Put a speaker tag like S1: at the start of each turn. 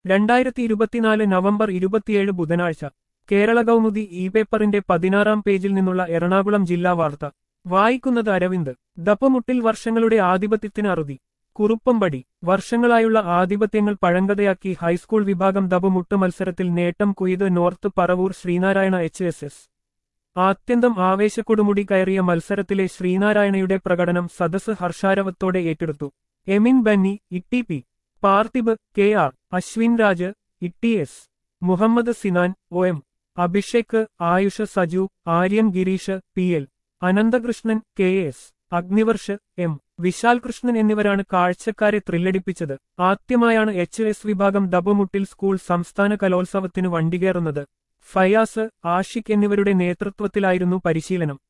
S1: രണ്ടായിരത്തി ഇരുപത്തിനാല് നവംബർ ഇരുപത്തിയേഴ് ബുധനാഴ്ച കേരള കൗമുദി ഇ പേപ്പറിന്റെ പതിനാറാം പേജിൽ നിന്നുള്ള എറണാകുളം ജില്ലാ വാർത്ത വായിക്കുന്നത് അരവിന്ദ് ദപ്പമുട്ടിൽ വർഷങ്ങളുടെ ആധിപത്യത്തിന് അറുതി കുറുപ്പമ്പടി വർഷങ്ങളായുള്ള ആധിപത്യങ്ങൾ പഴങ്കഥയാക്കി ഹൈസ്കൂൾ വിഭാഗം ദബുമുട്ട് മത്സരത്തിൽ നേട്ടം കൊയ്ത് north Paravur Sreenarayana H S S ആത്യന്തം ആവേശക്കൊടുമുടി കയറിയ മത്സരത്തിലെ ശ്രീനാരായണയുടെ പ്രകടനം സദസ് ഹർഷാരവത്തോടെ ഏറ്റെടുത്തു Emin Benny Itty P Parthib K R Ashwin Raj Itty S Muhammad Sinan O M Abhishek Ayusha Saju Aryan Girish P L Ananthakrishnan K S Agnivarsh M Vishal Krishnan എന്നിവരാണ് കാഴ്ചക്കാരെ ത്രില്ലടിപ്പിച്ചത് ആദ്യമായാണ് എച്ച് എസ് വിഭാഗം ദബുമുട്ടിൽ സ്കൂൾ സംസ്ഥാന കലോത്സവത്തിന് വണ്ടികേറുന്നത് ഫയാസ് ആഷിഖ് എന്നിവരുടെ നേതൃത്വത്തിലായിരുന്നു പരിശീലനം